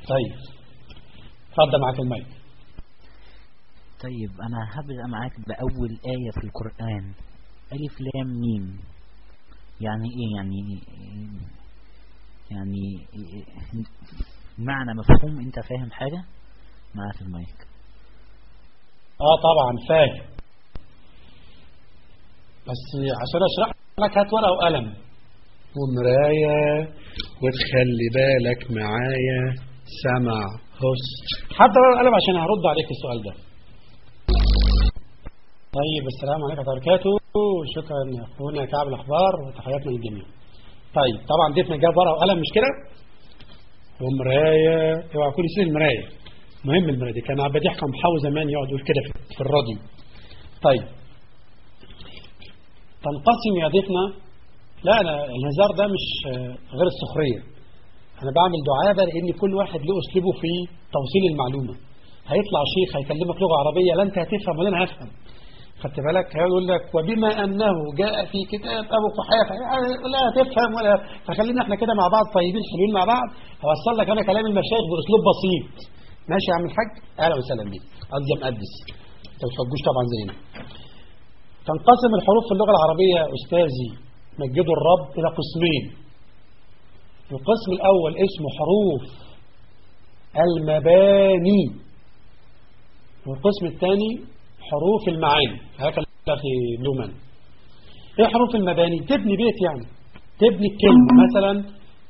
طيب اتفضل معاك المايك طيب أنا هبدأ معاك بأول آية في القرآن ألف لام ميم يعني إيه يعني يعني معنى مفهوم أنت فاهم حاجة معاك المايك اه طبعا فاهم بس عشان اشرح لك هات ورقه وقلم ومراية وتخلي بالك معايا سمع هس حتى ورقه وقلم عشان هرد عليك السؤال ده طيب السلام عليكم ورحمه الله وبركاته شكرا يا اخونا كعب الاخبار وتحياتنا للجميع طيب طبعا ضيفنا جاب ورقه وقلم مش كده ومراية اوعى كل شيء المراية مهم المراية دي كان عبد يحكم محاو زمان يقعد يقول كده في- في الراديو طيب تنقسم يا ضيفنا لا أنا الهزار ده مش آه، غير السخرية أنا بعمل دعابة لأن كل واحد له أسلوبه في توصيل المعلومة هيطلع شيخ هيكلمك لغة عربية لا أنت هتفهم ولا أنا هفهم خدت بالك هيقول لك وبما أنه جاء في كتاب أبو قحافة لا تفهم ولا فخلينا احنا كده مع بعض طيبين حلوين مع بعض هوصل لك أنا كلام المشايخ بأسلوب بسيط ماشي يا عم الحاج أهلا وسهلا بيك قصدي مقدس ما تفجوش طبعا زينا تنقسم الحروف في اللغة العربية يا أستاذي مجدوا الرب إلى قسمين القسم الأول اسمه حروف المباني والقسم الثاني حروف المعاني هكذا في لومان ايه حروف المباني تبني بيت يعني تبني الكلمة مثلا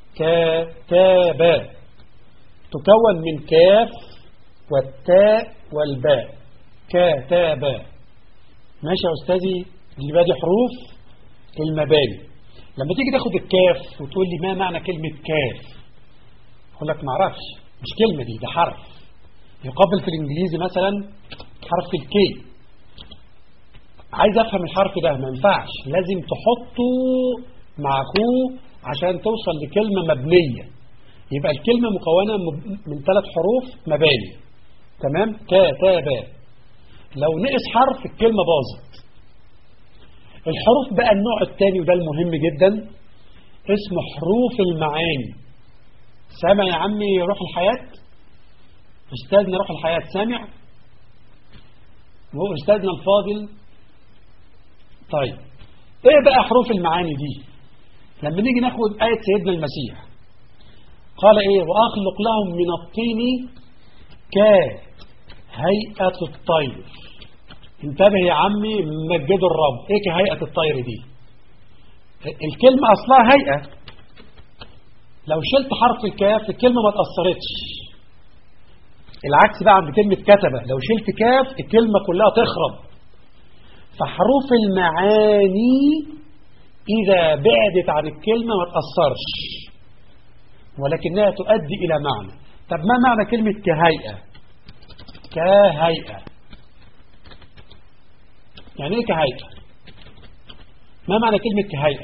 كتاب تكون من كاف والتاء والباء كتاب ماشي يا أستاذي اللي بقى دي حروف المباني لما تيجي تاخد الكاف وتقول لي ما معنى كلمة كاف أقول لك ما اعرفش مش كلمة دي ده حرف يقابل في الإنجليزي مثلا حرف الكي عايز أفهم الحرف ده ما ينفعش لازم تحطه مع أخوه عشان توصل لكلمة مبنية يبقى الكلمة مكونة من ثلاث حروف مباني تمام تا تا با لو نقص حرف الكلمة باظت الحروف بقى النوع الثاني وده المهم جدا اسمه حروف المعاني سامع يا عمي روح الحياة أستاذنا روح الحياة سامع وهو أستاذنا الفاضل طيب ايه بقى حروف المعاني دي لما نيجي ناخد آية سيدنا المسيح قال ايه وأخلق لهم من الطين كهيئة الطير انتبه يا عمي مجدوا الرب ايه كهيئة الطير دي الكلمة اصلها هيئة لو شلت حرف الكاف الكلمة ما تأثرتش العكس بقى عند كلمة كتبة لو شلت كاف الكلمة كلها تخرب فحروف المعاني إذا بعدت عن الكلمة ما تأثرش ولكنها تؤدي إلى معنى طب ما معنى كلمة كهيئة كهيئة يعني ايه كهيئة ما معنى كلمة كهيئة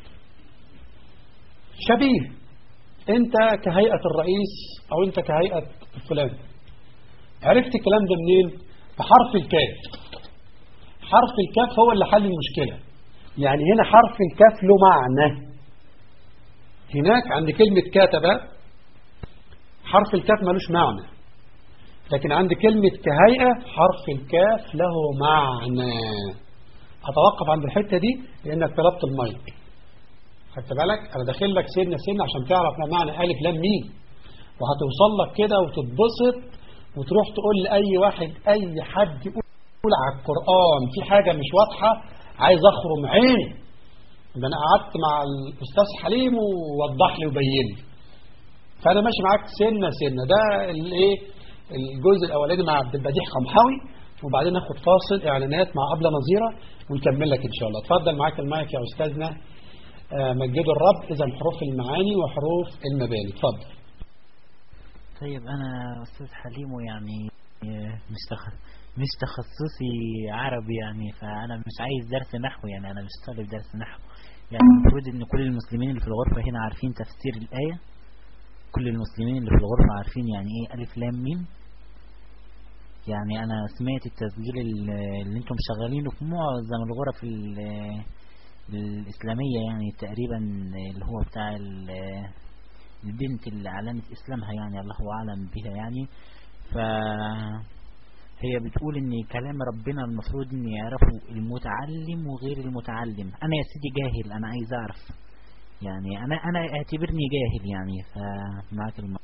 شبيه انت كهيئة الرئيس او انت كهيئة فلان عرفت الكلام ده منين بحرف الكاف حرف الكاف هو اللي حل المشكلة يعني هنا حرف الكاف له معنى هناك عند كلمة كاتبة حرف الكاف ملوش معنى لكن عند كلمة كهيئة حرف الكاف له معنى هتوقف عند الحتة دي لأنك طلبت المايك خدت بالك أنا داخل لك سنة سنة عشان تعرف ما معنى ألف لام ميم وهتوصل لك كده وتتبسط وتروح تقول لأي واحد أي حد يقول على القرآن في حاجة مش واضحة عايز أخرم عيني ده أنا قعدت مع الأستاذ حليم ووضح لي وبين لي فأنا ماشي معاك سنة سنة ده الإيه الجزء الأولاني مع عبد البديع قمحاوي وبعدين ناخد فاصل إعلانات مع أبلة نظيرة ونكمل لك إن شاء الله اتفضل معاك المايك يا أستاذنا آه، مجدوا الرب إذا حروف المعاني وحروف المباني اتفضل طيب أنا أستاذ حليم يعني مش تخ... مش تخصصي عربي يعني فأنا مش عايز درس نحو يعني أنا مش طالب درس نحو يعني المفروض إن كل المسلمين اللي في الغرفة هنا عارفين تفسير الآية كل المسلمين اللي في الغرفة عارفين يعني إيه ألف لام ميم يعني أنا سمعت التسجيل ال- اللي أنتم شغالينه في معظم الغرف ال- الإسلامية يعني تقريبا اللي هو بتاع ال- البنت اللي علامة إسلامها يعني الله أعلم بها يعني ف هي بتقول ان كلام ربنا المفروض ان يعرفه المتعلم وغير المتعلم انا يا سيدي جاهل انا عايز اعرف يعني انا انا اعتبرني جاهل يعني فمعاك الم...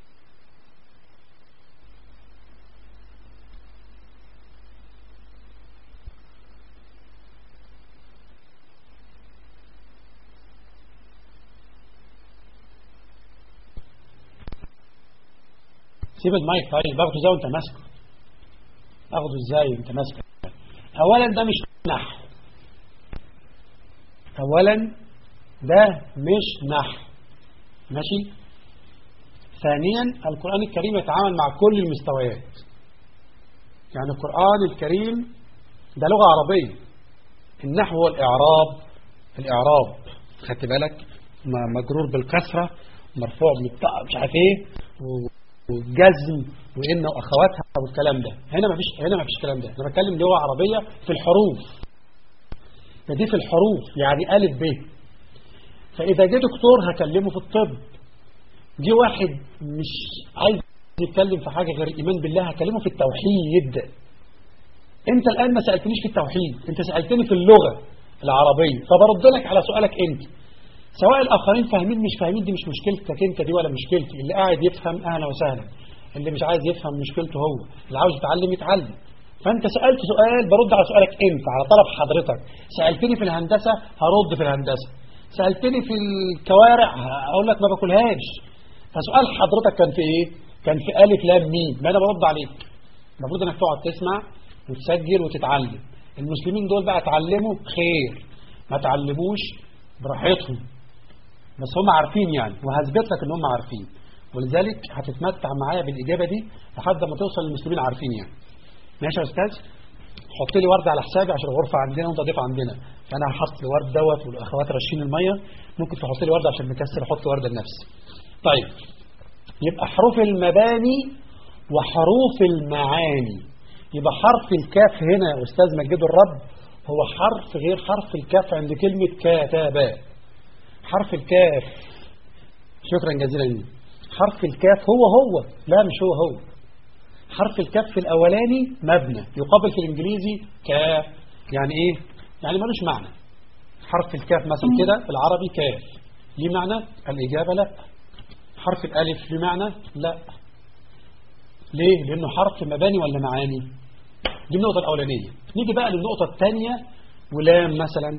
سيب المايك طيب باخده ازاي وانت ماسكه اخده ازاي وانت ماسكه اولا ده مش نحو اولا ده مش نحو ماشي ثانيا القرآن الكريم يتعامل مع كل المستويات يعني القرآن الكريم ده لغة عربية النحو هو الإعراب الإعراب خدت بالك م- مجرور بالكسرة مرفوع بالطاء مش عارف ايه و- والجزم وإن وأخواتها والكلام ده هنا مفيش هنا مفيش الكلام ده أنا بتكلم لغة عربية في الحروف فدي في الحروف يعني ألف ب فإذا جه دكتور هكلمه في الطب جه واحد مش عايز يتكلم في حاجة غير الإيمان بالله هكلمه في التوحيد أنت الآن ما سألتنيش في التوحيد أنت سألتني في اللغة العربية فبرد لك على سؤالك أنت سواء الآخرين فاهمين مش فاهمين دي مش مشكلتك أنت دي ولا مشكلتي اللي قاعد يفهم أهلا وسهلا اللي مش عايز يفهم مشكلته هو اللي عاوز يتعلم يتعلم فأنت سألت سؤال برد على سؤالك أنت على طلب حضرتك سألتني في الهندسة هرد في الهندسة سألتني في الكوارع هقول لك ما باكلهاش فسؤال حضرتك كان في ايه كان في ألف لام ميم ما أنا برد عليك المفروض انك تقعد تسمع وتسجل وتتعلم المسلمين دول بقى اتعلموا خير ما تعلموش براحتهم بس هم عارفين يعني وهثبت لك ان هم عارفين ولذلك هتتمتع معايا بالإجابة دي لحد ما توصل للمسلمين عارفين يعني ماشي يا أستاذ حط لي ورد على حسابي عشان الغرفة عندنا وانت ضيف عندنا فأنا هحط لي ورد دوت والأخوات راشين المية ممكن تحط لي ورد عشان مكسر أحط ورد لنفسي طيب يبقى حروف المباني وحروف المعاني يبقى حرف الكاف هنا يا أستاذ مجد الرب هو حرف غير حرف الكاف عند كلمة كتابة حرف الكاف شكرا جزيلا لي حرف الكاف هو هو لا مش هو هو حرف الكاف في الأولاني مبنى يقابل في الإنجليزي كاف يعني إيه؟ يعني ملوش معنى حرف الكاف مثلا كده في العربي كاف ليه معنى؟ الإجابة لا حرف الألف ليه معنى؟ لا ليه؟ لأنه حرف مباني ولا معاني؟ دي النقطة الأولانية نيجي بقى للنقطة الثانية ولام مثلا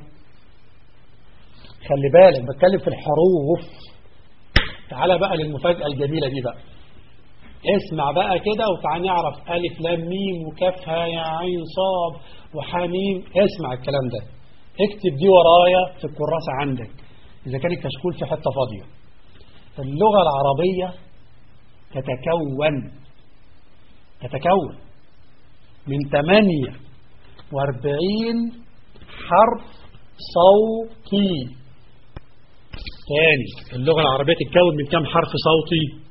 خلي بالك بتكلم في الحروف تعالى بقى للمفاجأة الجميلة دي بقى اسمع بقى كده وتعال نعرف ألف لام ميم وكافها يا عين صاد وحميم اسمع الكلام ده اكتب دي ورايا في الكراسة عندك إذا كان الكشكول في حتة فاضية اللغة العربية تتكون تتكون من 48 حرف صوتي تاني اللغة العربية تتكون من كم حرف صوتي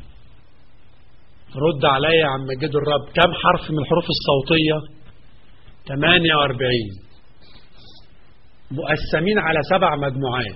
رد عليا يا عم مجد الرب كم حرف من الحروف الصوتية 48 مقسمين على سبع مجموعات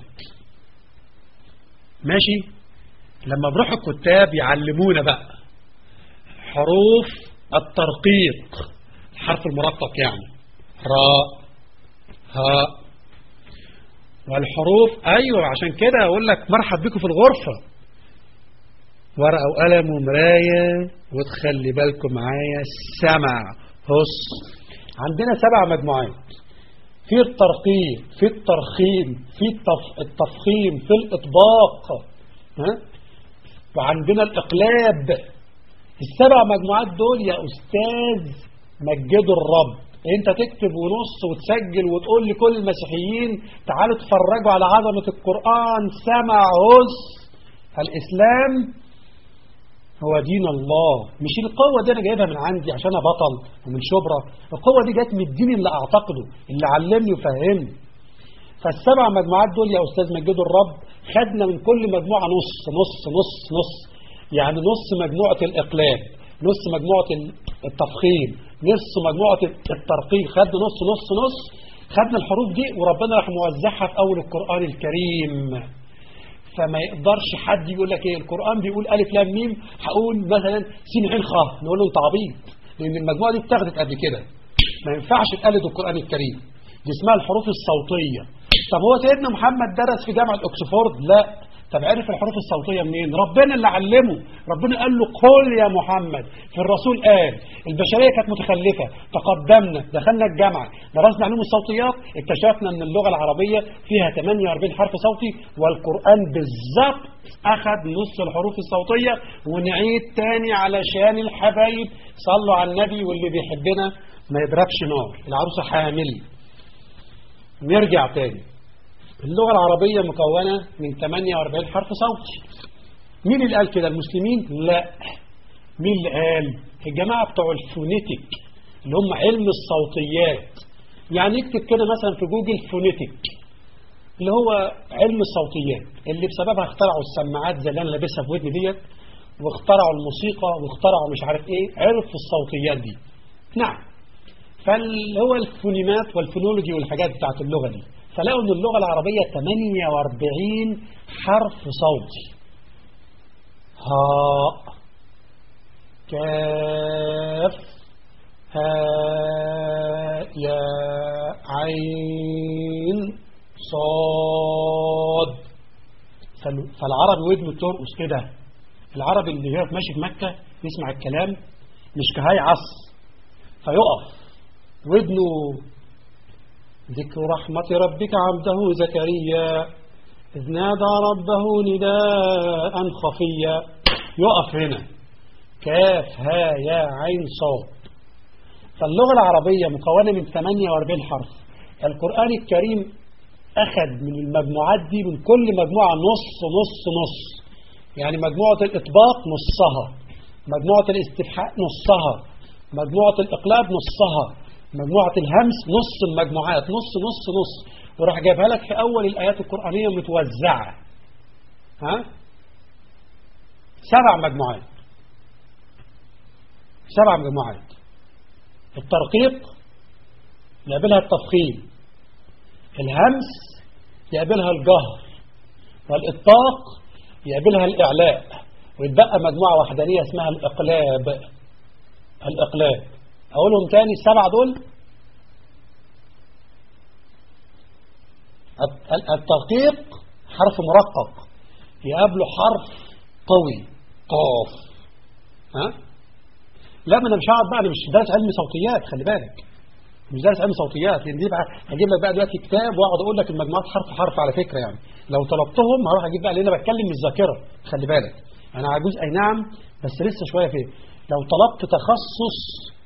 ماشي لما بروح الكتاب يعلمونا بقى حروف الترقيق الحرف المرقق يعني راء هاء والحروف أيوة عشان كده أقول لك مرحب بكم في الغرفة ورقة وقلم ومراية وتخلي بالكم معايا السمع هص عندنا سبع مجموعات في الترقيق في الترخيم في التف... التفخيم في الإطباق ها؟ وعندنا الإقلاب السبع مجموعات دول يا أستاذ مجدوا الرب انت تكتب ونص وتسجل وتقول لكل المسيحيين تعالوا اتفرجوا على عظمة القرآن سمع هس الإسلام هو دين الله مش القوة دي أنا جايبها من عندي عشان أنا بطل ومن شبرة القوة دي جت من الدين اللي أعتقده اللي علمني وفهمني فالسبع مجموعات دول يا أستاذ مجدوا الرب خدنا من كل مجموعة نص نص نص نص يعني نص مجموعة الإقلاب نص مجموعة التفخيم نص مجموعة الترقيق خد نص نص نص خدنا الحروف دي وربنا راح موزعها في أول القرآن الكريم فما يقدرش حد يقول لك ايه القرآن بيقول ألف لام ميم هقول مثلا سين عين خاء نقول له انت عبيط لأن المجموعة دي اتخذت قبل كده ما ينفعش تقلد القرآن الكريم دي اسمها الحروف الصوتية طب هو سيدنا محمد درس في جامعة أكسفورد لا طب عرف الحروف الصوتية منين ربنا اللي علمه ربنا قال له قل يا محمد في الرسول قال البشرية كانت متخلفة تقدمنا دخلنا الجامعة درسنا علوم الصوتيات اكتشفنا ان اللغة العربية فيها 48 حرف صوتي والقرآن بالظبط اخذ نص الحروف الصوتية ونعيد تاني علشان الحبايب صلوا على النبي واللي بيحبنا ما يضربش نار العروسة حامل نرجع تاني اللغة العربية مكونة من 48 حرف صوتي مين اللي قال كده المسلمين لا مين اللي قال الجماعة بتوع الفونيتيك اللي هم علم الصوتيات يعني اكتب كده مثلا في جوجل فونيتيك اللي هو علم الصوتيات اللي بسببها اخترعوا السماعات زي اللي انا لابسها في ودني ديت واخترعوا الموسيقى واخترعوا مش عارف ايه عرفوا الصوتيات دي نعم فاللي هو الفونيمات والفونولوجي والحاجات بتاعت اللغة دي فلقوا ان اللغة العربية 48 حرف صوتي هاء كاف هاء يا عين صاد فال- فالعربي ودنه ترقص كده العربي اللي هو ماشي في مكة يسمع الكلام مش كهاي عص فيقف ودنه ذكر رحمة ربك عبده زكريا إذ نادى ربه نداء خفيا يقف هنا كاف ها يا عين صاد فاللغة العربية مكونة من 48 حرف القرآن الكريم أخذ من المجموعات دي من كل مجموعة نص نص نص يعني مجموعة الإطباق نصها مجموعة الاستفحاء نصها مجموعة الإقلاب نصها مجموعة الهمس نص المجموعات نص نص نص وراح جايبها لك في أول الآيات القرآنية متوزعة ها سبع مجموعات سبع مجموعات الترقيق يقابلها التفخيم الهمس يقابلها الجهر والإطلاق يقابلها الإعلاء ويتبقى مجموعة وحدانية اسمها الإقلاب الإقلاب أقولهم تاني السبعة دول الترقيق حرف مرقق يقابله حرف قوي قاف ها لا ما انا مش هقعد بقى انا مش دارس علم صوتيات خلي بالك مش دارس علم صوتيات لان دي بقى هجيب لك بقى دلوقتي كتاب واقعد اقول لك المجموعات حرف حرف على فكره يعني لو طلبتهم هروح اجيب بقى لان انا بتكلم من الذاكره خلي بالك انا عجوز اي نعم بس لسه شويه فيه لو طلبت تخصص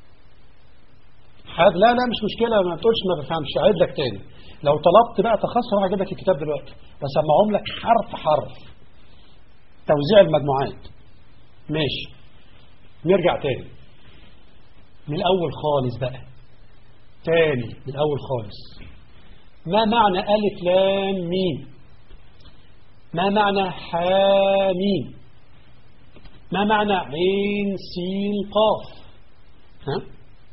حد لا لا مش مشكله ما تقولش ما بفهمش اعيد لك تاني لو طلبت بقى تخصص هروح اجيب لك الكتاب دلوقتي واسمعهم لك حرف حرف توزيع المجموعات ماشي نرجع تاني من الأول خالص بقى تاني من الأول خالص ما معنى ألف لام ميم ما معنى حاميم ما معنى عين سين قاف ها؟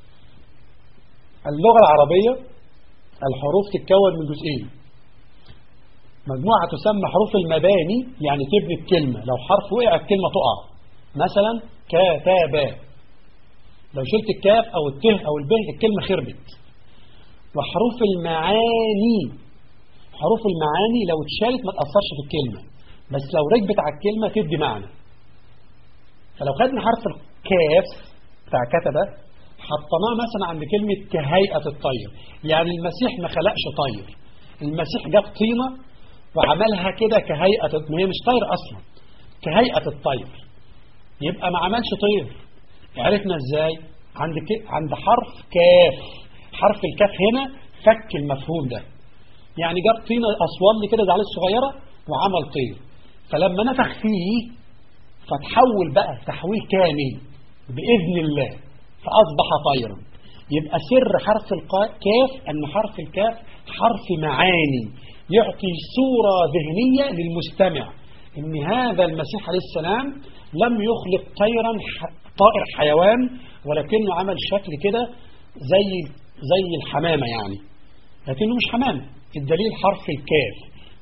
اللغة العربية الحروف تتكون من جزئين مجموعة تسمى حروف المباني يعني تبني الكلمة لو حرف وقع الكلمة تقع مثلا كتابة لو شلت الكاف أو الته أو الب الكلمة خربت وحروف المعاني حروف المعاني لو اتشالت ما تأثرش في الكلمة بس لو ركبت على الكلمة تدي معنى فلو خدنا حرف الكاف بتاع كتبة حطيناه مثلا عند كلمة كهيئة الطير يعني المسيح ما خلقش طير المسيح جاب طينة وعملها كده كهيئة ما هي مش طير أصلا كهيئة الطير يبقى ما عملش طير عرفنا ازاي عند ك... عند حرف كاف حرف الكاف هنا فك المفهوم ده يعني جاب طينة أسوال كده زي الصغيرة وعمل طير فلما نفخ فيه فتحول بقى تحويل كامل بإذن الله فأصبح طيرا يبقى سر حرف الكاف أن حرف الكاف حرف معاني يعطي صورة ذهنية للمستمع ان هذا المسيح عليه السلام لم يخلق طيرا طائر حيوان ولكنه عمل شكل كده زي زي الحمامة يعني لكنه مش حمامة الدليل حرف الكاف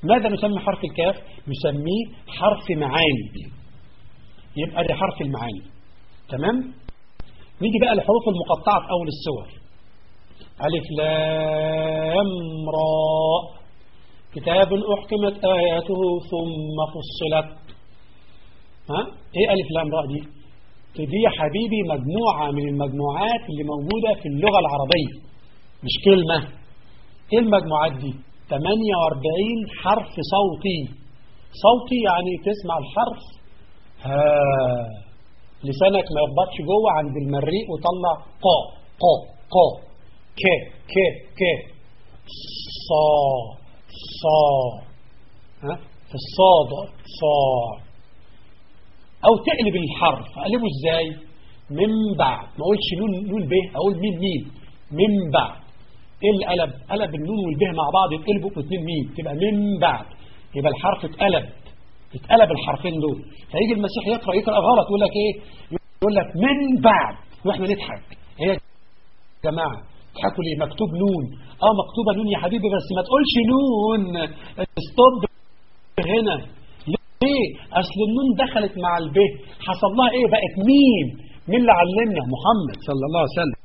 ماذا نسمي حرف الكاف نسميه حرف معاني يبقى ده حرف المعاني تمام نيجي بقى للحروف المقطعة في أول السور ألف لام راء كتاب أحكمت آياته ثم فصلت ها ايه ألف لام راء دي دي يا حبيبي مجموعة من المجموعات اللي موجودة في اللغة العربية مش كلمة ايه المجموعات دي 48 حرف صوتي صوتي يعني تسمع الحرف ها لسانك ما يخبطش جوه عند المريء وطلع قا قا قا ك ك ك صا صا ها في الصاد صا او تقلب الحرف اقلبه ازاي من بعد ما اقولش نون نون ب اقول ميم ميم من بعد ايه اللي قلب قلب النون والبه مع بعض يتقلبوا في اتنين ميم تبقى من بعد يبقى الحرف اتقلب اتقلب الحرفين دول فيجي المسيح يقرا يقرا غلط يقول لك ايه يقول لك من بعد واحنا نضحك هي يا جماعه تضحكوا ليه مكتوب نون اه مكتوبه نون يا حبيبي بس ما تقولش نون ستوب هنا ليه اصل النون دخلت مع الب حصل لها ايه بقت ميم مين اللي علمنا محمد صلى الله عليه وسلم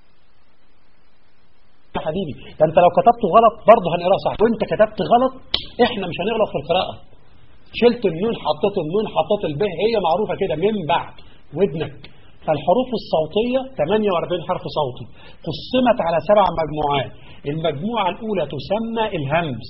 يا حبيبي ده انت لو كتبته غلط برضه هنقراه صح وانت كتبت غلط احنا مش هنغلط في القراءه شلت النون حطيت النون حطيت الب هي معروفه كده من بعد ودنك فالحروف الصوتية 48 حرف صوتي قسمت على سبع مجموعات المجموعة الأولى تسمى الهمس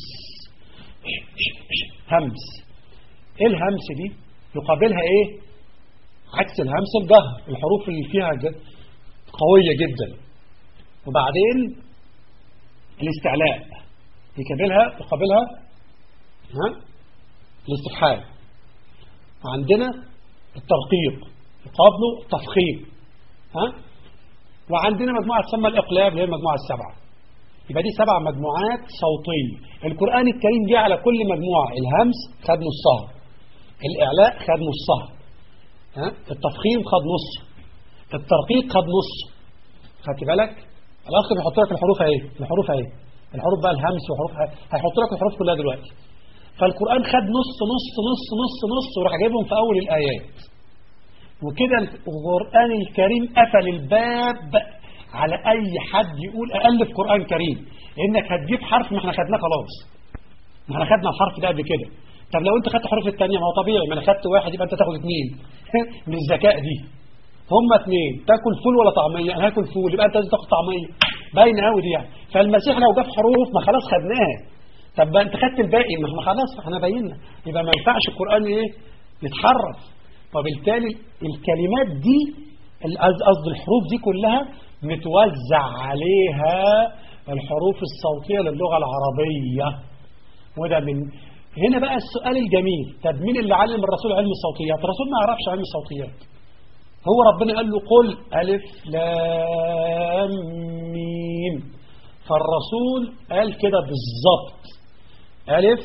همس ايه الهمس دي يقابلها ايه عكس الهمس الجهر الحروف اللي فيها قوية جدا وبعدين الاستعلاء يقابلها يقابلها ها الاستفحام وعندنا الترقيق يقابله التفخيم ها وعندنا مجموعة تسمى الإقلاب اللي هي المجموعة السبعة يبقى دي سبع مجموعات صوتية القرآن الكريم جه على كل مجموعة الهمس خد نصها الإعلاء خد نصها ها التفخيم خد نص الترقيق خد نص خدت بالك الأخ بيحط لك الحروف اهي الحروف اهي الحروف بقى الهمس وحروف هيحط لك الحروف كلها دلوقتي فالقرآن خد نص نص نص نص نص وراح جايبهم في أول الآيات وكده القرآن الكريم قفل الباب على أي حد يقول ألف قرآن كريم لأنك هتجيب حرف ما احنا خدناه خلاص ما احنا خدنا الحرف ده قبل كده طب لو انت خدت الحروف الثانيه ما هو طبيعي ما انا خدت واحد يبقى انت تاخد اثنين من الذكاء دي هما اثنين تاكل فول ولا طعميه انا هاكل فول يبقى انت لازم تاخد طعميه باينه قوي دي يعني فالمسيح لو جاب حروف ما خلاص خدناها طب ما انت خدت الباقي ما احنا خلاص احنا بينا يبقى ما ينفعش القران ايه يتحرف وبالتالي الكلمات دي قصد الحروف دي كلها متوزع عليها الحروف الصوتية للغة العربية وده من هنا بقى السؤال الجميل طب مين اللي علم الرسول علم الصوتيات الرسول ما يعرفش علم الصوتيات هو ربنا قال له قل ألف لام ميم فالرسول قال كده بالظبط ألف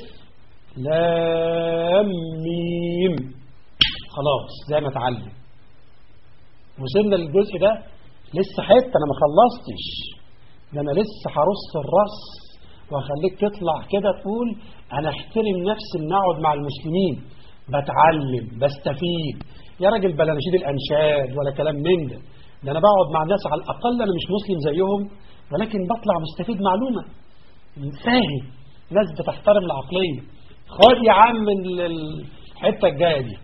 لام ميم خلاص زي ما اتعلم وصلنا للجزء ده لسه حته انا ما خلصتش ده انا لسه هرص الرص واخليك تطلع كده تقول انا احترم نفسي ان اقعد مع المسلمين بتعلم بستفيد يا راجل بلا نشيد الانشاد ولا كلام من ده ده انا بقعد مع ناس على الاقل انا مش مسلم زيهم ولكن بطلع مستفيد معلومه فاهم ناس بتحترم العقليه خد يا عم الحته الجايه دي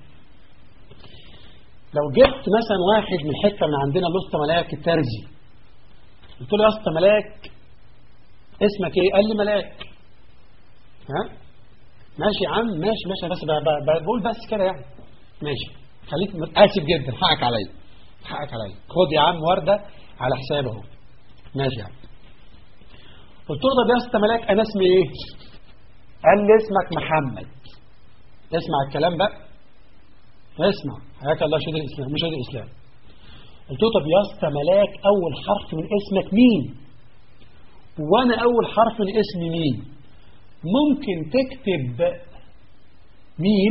لو جبت مثلا واحد من حته من عندنا الاسطى ملاك الترزي قلت له يا اسطى ملاك اسمك ايه؟ قال لي ملاك ها؟ ماشي يا عم ماشي ماشي بس بقول بس كده يعني ماشي خليك اسف جدا حقك عليا حقك عليا خد يا عم ورده على حسابه اهو ماشي يا عم قلت له طب يا اسطى ملاك انا اسمي ايه؟ قال لي اسمك محمد اسمع الكلام بقى اسمع حياك الله شهد الإسلام مش شهد الإسلام قلت له طب يا اسطى ملاك أول حرف من اسمك مين وأنا أول حرف من اسمي مين ممكن تكتب مين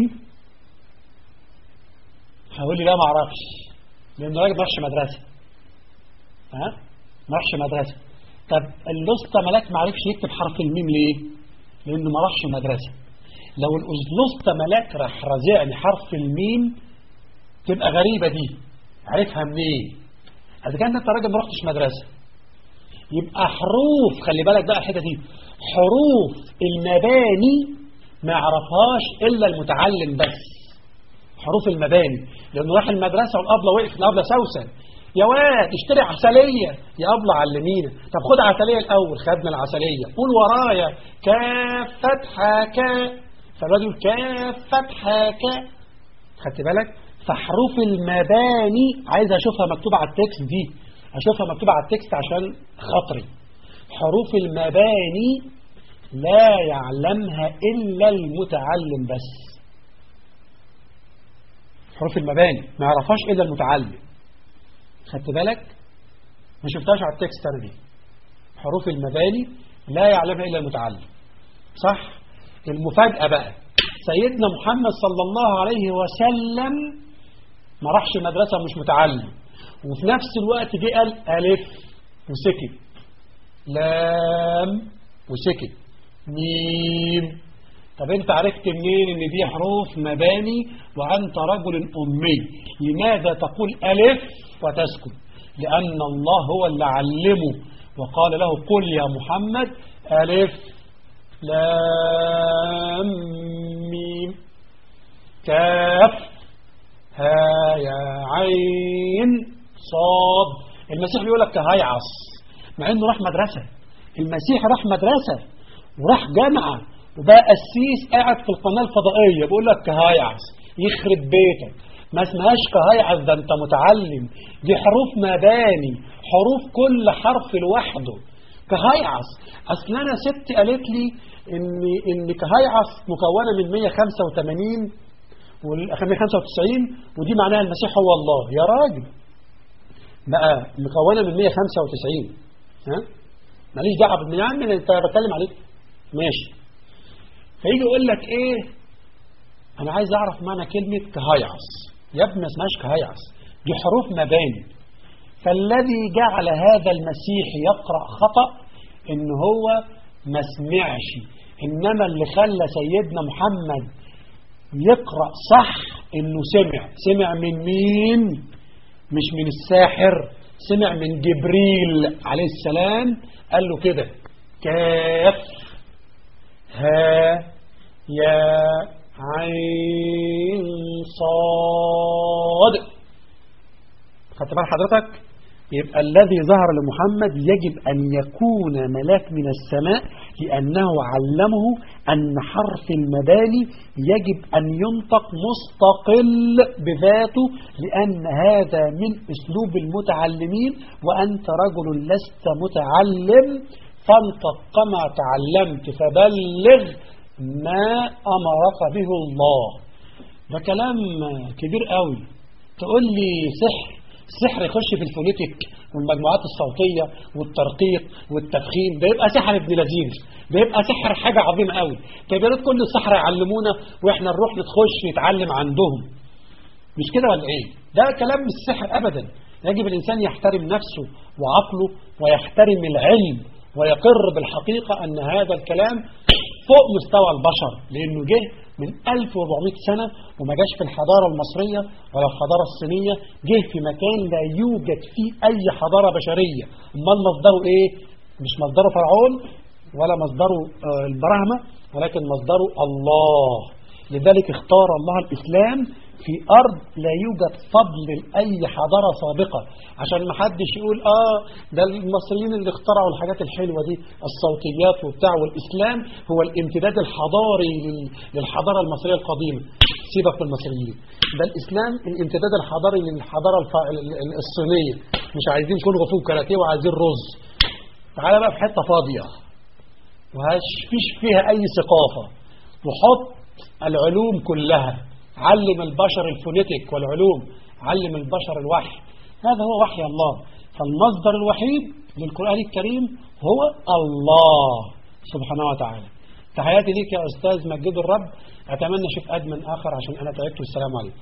هقول لي لا ما اعرفش لأنه راجل ما راحش مدرسة ها ما راحش مدرسة طب الاسطى ملاك ما عرفش يكتب حرف الميم ليه لأنه ما راحش مدرسة لو الأزلسطة ملاك راح رازعني حرف الميم تبقى غريبة دي عرفها منين إذا كان أنت راجل ما رحتش مدرسة يبقى حروف خلي بالك بقى الحتة دي حروف المباني ما يعرفهاش إلا المتعلم بس حروف المباني لأنه راح المدرسة والأبلة وقف الأبلة سوسن يا واد اشتري عسلية يا أبلة علمينا طب خد عسلية الأول خدنا العسلية قول ورايا كاف فتحة كا فالواد يقول كاف فتحة كا خدت بالك فحروف المباني عايز أشوفها مكتوبة على التكست دي أشوفها مكتوبة على التكست عشان خاطري حروف المباني لا يعلمها إلا المتعلم بس حروف المباني ما يعرفهاش إلا المتعلم خدت بالك ما شفتهاش على التكست أنا دي حروف المباني لا يعلمها إلا المتعلم صح المفاجأة بقى سيدنا محمد صلى الله عليه وسلم ما راحش مدرسة مش متعلم وفي نفس الوقت جه قال ألف وسكت لام وسكت ميم طب انت عرفت منين ان دي حروف مباني وانت رجل امي لماذا تقول الف وتسكت لان الله هو اللي علمه وقال له قل يا محمد الف لام ميم كاف ها يا عين صاد المسيح بيقول لك هيعص مع انه راح مدرسه المسيح راح مدرسه وراح جامعه وبقى قسيس قاعد في القناة الفضائية بيقول لك كهيعص يخرب بيتك ما اسمهاش كهيعص ده انت متعلم دي حروف مباني حروف كل حرف لوحده كهيعص اصل انا ست قالت لي ان ان كهيعص مكونه من 185 وال 195 ودي معناها المسيح هو الله يا راجل بقى مكونه من 195 ها ماليش دعوه بالمية يا عم انت بتكلم عليك ماشي فيجي يقول لك ايه انا عايز اعرف معنى كلمة كهيعص يا ابني ما اسمهاش كهيعص دي حروف مباني فالذي جعل هذا المسيح يقرأ خطأ ان هو ما سمعش انما اللي خلى سيدنا محمد يقرأ صح انه سمع سمع من مين مش من الساحر سمع من جبريل عليه السلام قال له كده كاف ها يا عين صاد خدت بال حضرتك يبقى الذي ظهر لمحمد يجب أن يكون ملاك من السماء لأنه علمه أن حرف المباني يجب أن ينطق مستقل بذاته لأن هذا من أسلوب المتعلمين وأنت رجل لست متعلم فانطق كما تعلمت فبلغ ما أمرك به الله ده كلام كبير قوي تقول لي سحر السحر يخش في الفونيتك والمجموعات الصوتية والترقيق والتفخيم ده يبقى سحر ابن لذيذ ده يبقى سحر حاجة عظيمة قوي طيب يا ريت كل السحرة يعلمونا واحنا نروح نتخش نتعلم عندهم مش كده ولا ايه ده كلام مش سحر ابدا يجب الانسان يحترم نفسه وعقله ويحترم العلم ويقر بالحقيقة أن هذا الكلام فوق مستوى البشر لأنه جه من 1400 سنة وما جاش في الحضارة المصرية ولا الحضارة الصينية جه في مكان لا يوجد فيه أي حضارة بشرية امال مصدره إيه؟ مش مصدره فرعون ولا مصدره آه البراهمة ولكن مصدره الله لذلك اختار الله الإسلام في أرض لا يوجد فضل لأي حضارة سابقة عشان ما حدش يقول آه ده المصريين اللي اخترعوا الحاجات الحلوة دي الصوتيات وبتاع والإسلام هو الامتداد الحضاري للحضارة المصرية القديمة سيبك من المصريين ده الإسلام الامتداد الحضاري للحضارة الصينية مش عايزين كونغ فو كاراتيه وعايزين رز تعالى بقى في حتة فاضية وهفيش فيها أي ثقافة وحط العلوم كلها علم البشر الفونيتيك والعلوم علم البشر الوحي هذا هو وحي الله فالمصدر الوحيد للقرآن الكريم هو الله سبحانه وتعالى تحياتي ليك يا أستاذ مجد الرب أتمنى أشوف أدمن آخر عشان أنا تعبت والسلام عليكم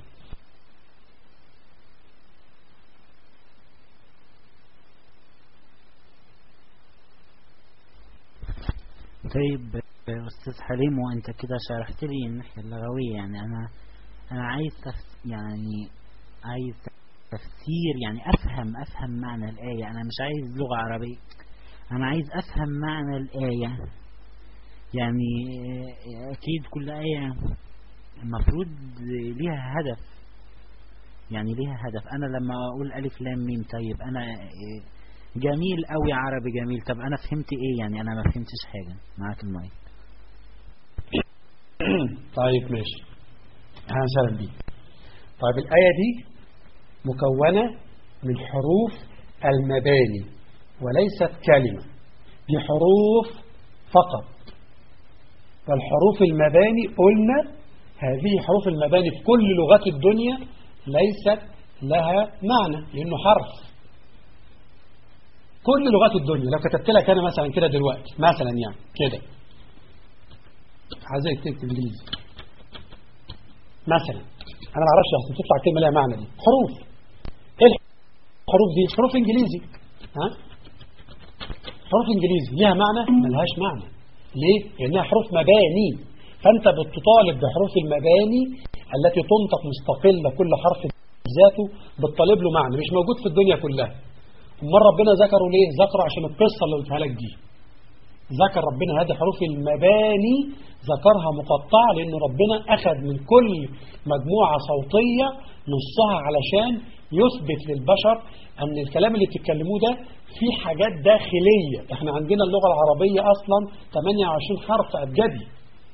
طيب أستاذ حليم وأنت كده شرحت لي الناحية اللغوية يعني أنا أنا عايز تف يعني عايز تفسير يعني أفهم أفهم معنى الآية أنا مش عايز لغة عربية أنا عايز أفهم معنى الآية يعني أكيد كل آية المفروض ليها هدف يعني ليها هدف أنا لما أقول ألف لام ميم طيب أنا جميل قوي عربي جميل طب أنا فهمت إيه يعني أنا ما فهمتش حاجة معاك المايك طيب ماشي أهلا وسهلا بيك طيب الآية دي مكونة من حروف المباني وليست كلمة دي حروف فقط والحروف المباني قلنا هذه حروف المباني في كل لغات الدنيا ليست لها معنى لأنه حرف كل لغات الدنيا لو كتبت لك أنا مثلا كده دلوقتي مثلا يعني كده عايزك تكتب انجليزي مثلا انا ما اعرفش اصلا تطلع كلمه لها معنى دي حروف ايه الحروف دي حروف انجليزي ها حروف انجليزي ليها معنى ملهاش معنى ليه لانها حروف مباني فانت بتطالب بحروف المباني التي تنطق مستقله كل حرف ذاته بتطالب له معنى مش موجود في الدنيا كلها امال ربنا ذكره ليه ذكره عشان القصه اللي قلتها لك دي ذكر ربنا هذه حروف المباني ذكرها مقطعة لأن ربنا أخذ من كل مجموعة صوتية نصها علشان يثبت للبشر أن الكلام اللي بتتكلموه ده فيه حاجات داخلية احنا عندنا اللغة العربية أصلا 28 حرف أبجدي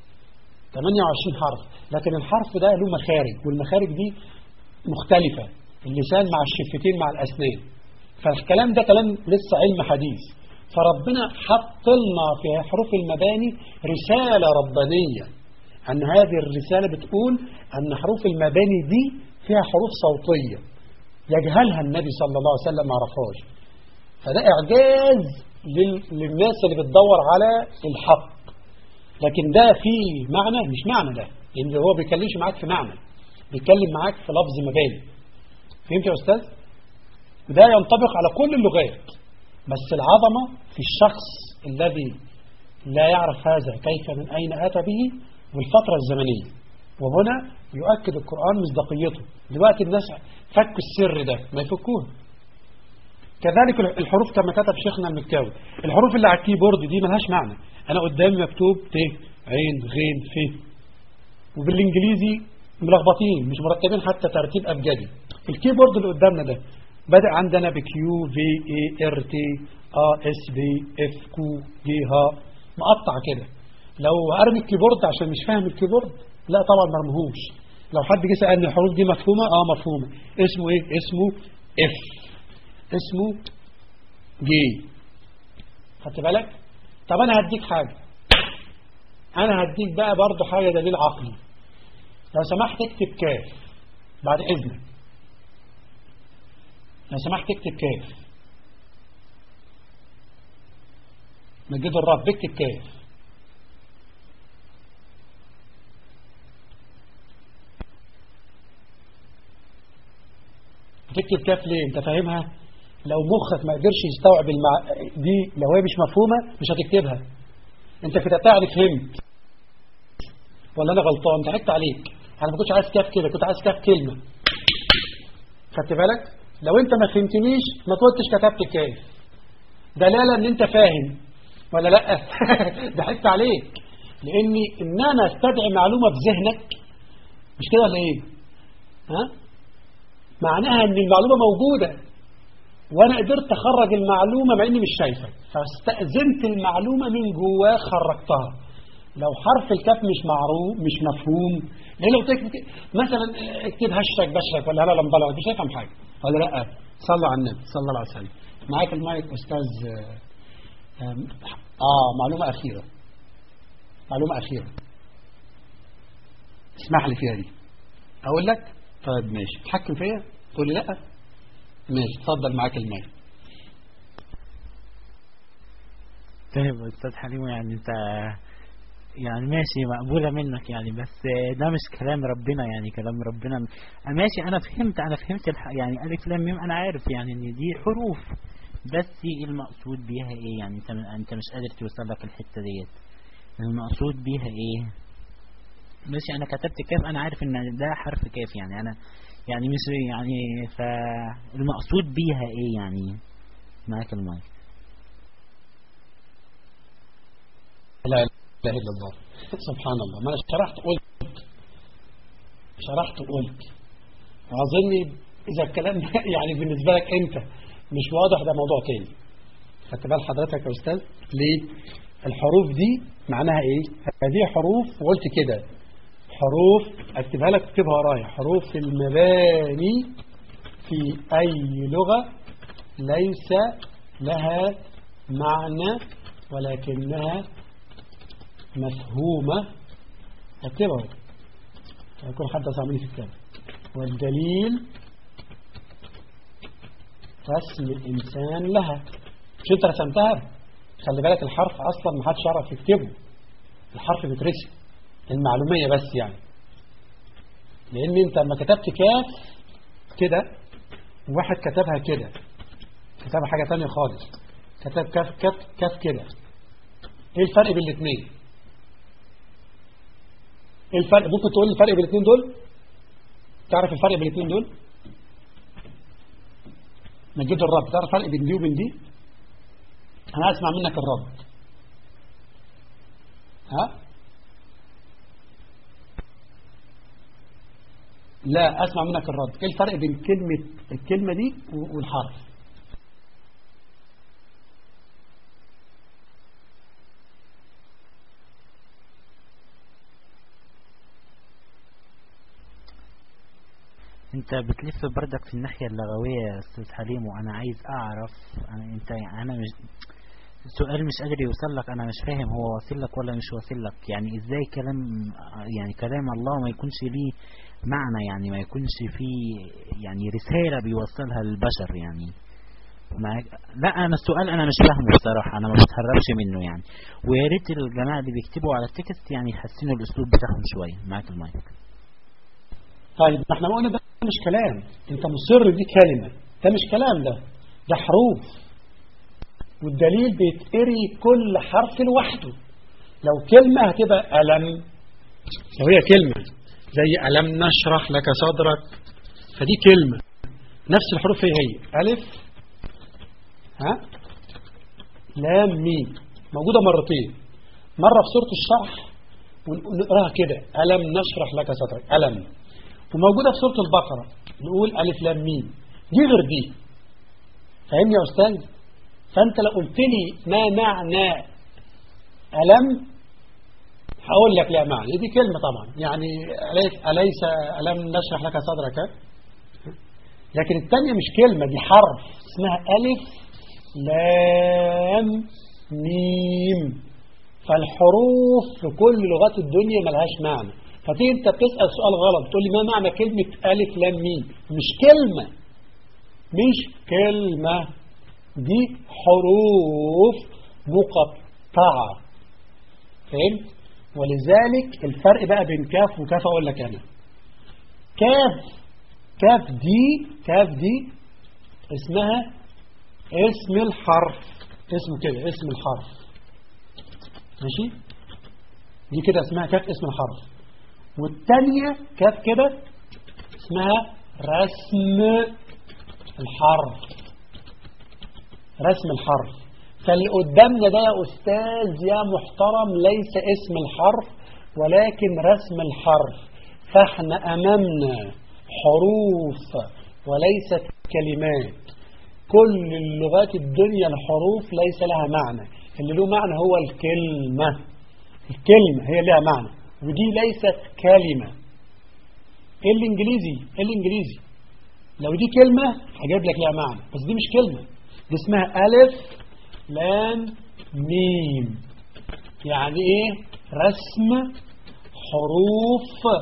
28 حرف لكن الحرف ده له مخارج والمخارج دي مختلفة اللسان مع الشفتين مع الأسنان فالكلام ده كلام لسه علم حديث فربنا حط لنا في حروف المباني رسالة ربانية أن هذه الرسالة بتقول أن حروف المباني دي فيها حروف صوتية يجهلها النبي صلى الله عليه وسلم ما عرفهاش فده إعجاز للناس اللي بتدور على الحق لكن ده فيه معنى مش معنى ده لأن هو بيكلمش معاك في معنى بيتكلم معاك في لفظ مباني فهمت يا أستاذ؟ ده ينطبق على كل اللغات بس العظمة في الشخص الذي لا يعرف هذا كيف من أين أتى به والفترة الزمنية وهنا يؤكد القرآن مصداقيته دلوقتي الناس فكوا السر ده ما يفكوه كذلك الحروف كما كتب شيخنا المكاوي الحروف اللي على الكيبورد دي ملهاش معنى أنا قدامي مكتوب ت عين غين ف وبالإنجليزي ملخبطين مش مرتبين حتى ترتيب أبجدي الكيبورد اللي قدامنا ده بدأ عندنا بكيو في اي ار تي ا اس بي اف كو جي ها مقطع كده لو ارمي الكيبورد عشان مش فاهم الكيبورد لا طبعا ما ارميهوش لو حد جه سالني الحروف دي مفهومه اه مفهومه اسمه ايه اسمه اف اسمه جي خدت بالك طب انا هديك حاجه انا هديك بقى برضه حاجه دليل عقلي لو سمحت اكتب كاف بعد اذنك لو سمحت اكتب كاف مجد الرب اكتب كاف تكتب كاف ليه انت فاهمها لو مخك ما قدرش يستوعب المع... دي لو هي مش مفهومة مش هتكتبها انت كده يعني فهمت ولا انا غلطان ضحكت عليك انا ما كنتش عايز كاف كده كنت عايز كاف كلمة خدت بالك لو انت ما فهمتنيش ما كنتش كتبت كاف دلالة ان انت فاهم ولا لا ضحكت عليك لاني ان انا استدعي معلومة في ذهنك مش كده ولا ايه ها معناها ان المعلومة موجودة وانا قدرت اخرج المعلومة مع اني مش شايفك فاستأذنت المعلومة من جواه خرجتها لو حرف الكاف مش معروف مش مفهوم لان لو تكتب مثلا اكتب هشك بشك ولا هلا لمبلا مش هيفهم حاجه ولا لا صلوا على النبي صلى الله عليه وسلم معاك المايك استاذ اه معلومه اخيره معلومه اخيره اسمح لي فيها دي اقول لك طيب ماشي تحكم فيا تقول لي لا ماشي اتفضل معاك المايك طيب استاذ حليم يعني انت يعني ماشي مقبولة منك يعني بس ده مش كلام ربنا يعني كلام ربنا ماشي أنا فهمت أنا فهمت الح... يعني ألف لام ميم أنا عارف يعني إن دي حروف بس المقصود بيها إيه يعني أنت أنت مش قادر توصل لك الحتة ديت المقصود بيها ايه ماشي انا كتبت كاف انا عارف ان ده حرف كاف يعني انا يعني مش يعني فالمقصود بيها ايه يعني معاك المايك لا اله الا الله سبحان الله ما انا شرحت قلت شرحت قلت اظني اذا الكلام يعني بالنسبه لك انت مش واضح ده موضوع تاني خدت بال حضرتك يا استاذ ليه الحروف دي معناها ايه هذه حروف وقلت كده حروف اكتبها لك اكتبها ورايا حروف المباني في اي لغه ليس لها معنى ولكنها مفهومة اكتبها يكون حد أصعبني في الكلام والدليل رسم إنسان لها مش أنت رسمتها خلي بالك الحرف أصلا ما حدش يعرف يكتبه الحرف بيترسم المعلومية بس يعني لأن أنت لما كتبت كاف كده واحد كتبها كده كتبها حاجة تانية خالص كتب كاف كاف كاف كده ايه الفرق بين الاثنين ايه الفرق ممكن تقول لي الفرق بين الاثنين دول تعرف الفرق بين الاثنين دول مجد الرب تعرف الفرق بين دي وبين دي انا اسمع منك الرب ها لا اسمع منك الرد ايه الفرق بين كلمة الكلمة دي والحرف انت بتلف بردك في الناحية اللغوية يا استاذ حليم وانا عايز اعرف انا انت انا مش السؤال مش قادر يوصل لك انا مش فاهم هو واصل لك ولا مش واصل لك يعني ازاي كلام يعني كلام الله ما يكونش ليه معنى يعني ما يكونش فيه يعني رسالة بيوصلها للبشر يعني معاك لا انا السؤال انا مش فاهمه بصراحة انا ما بتهربش منه يعني ويا ريت الجماعة اللي بيكتبوا على التكست يعني يحسنوا الاسلوب بتاعهم شوية معاك المايك طيب ما احنا قلنا ده مش كلام انت مصر دي كلمة ده مش كلام ده ده حروف والدليل بيتقري كل حرف لوحده لو كلمة هتبقى ألم لو هي كلمة زي ألم نشرح لك صدرك فدي كلمة نفس الحروف هي هي ألف ها لام ميم موجودة مرتين مرة في سورة الشرح ونقراها كده ألم نشرح لك صدرك ألم وموجودة في سورة البقرة نقول ألف لام ميم دي غير دي فاهمني يا أستاذ فأنت لو قلت لي ما معنى ألم هقول لك لا معنى دي كلمة طبعا يعني أليس, أليس ألم نشرح لك صدرك لكن الثانية مش كلمة دي حرف اسمها ألف لام ميم فالحروف في كل لغات الدنيا ملهاش معنى فتيجي انت بتسأل سؤال غلط تقول لي ما معنى كلمة ألف لام ميم مش كلمة مش كلمة دي حروف مقطعة فهمت ولذلك الفرق بقى بين كاف وكاف اقول لك انا كاف كاف دي كاف دي اسمها اسم الحرف اسمه كده اسم الحرف ماشي دي كده اسمها كاف اسم الحرف والتانية كاف كده اسمها رسم الحرف رسم الحرف فاللي قدامنا ده يا أستاذ يا محترم ليس اسم الحرف ولكن رسم الحرف فاحنا أمامنا حروف وليست كلمات كل اللغات الدنيا الحروف ليس لها معنى اللي له معنى هو الكلمة الكلمة هي لها معنى ودي ليست كلمة ايه الانجليزي ايه الانجليزي لو دي كلمة هجيب لك لها معنى بس دي مش كلمة دي اسمها ألف لام ميم يعني ايه رسم حروف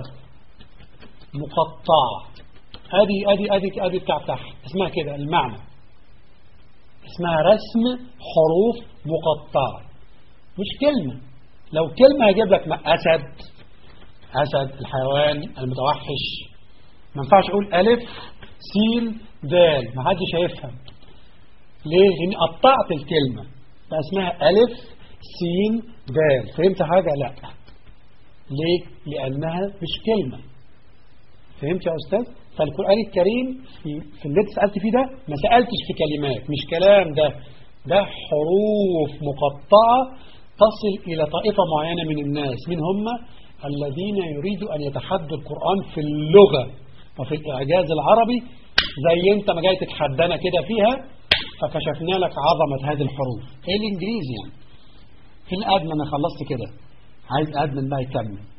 مقطعة ادي ادي ادي ادي بتاع تحت اسمها كده المعنى اسمها رسم حروف مقطعة مش كلمة لو كلمة هجيب لك أسد أسد الحيوان المتوحش ما ينفعش أقول ألف سين دال ما حدش هيفهم ليه؟ لأني قطعت الكلمة بقى اسمها ألف سين دال فهمت حاجة لا ليه لأنها مش كلمة فهمت يا أستاذ فالقرآن الكريم في, في اللي انت سألت فيه ده ما سألتش في كلمات مش كلام ده ده حروف مقطعة تصل إلى طائفة معينة من الناس من هم الذين يريدوا أن يتحدوا القرآن في اللغة وفي الإعجاز العربي زي انت ما جاي تتحدانا كده فيها فكشفنا لك عظمة هذه الحروف ايه الانجليزي يعني في الادمن انا خلصت كده عايز ادمن بقى يكمل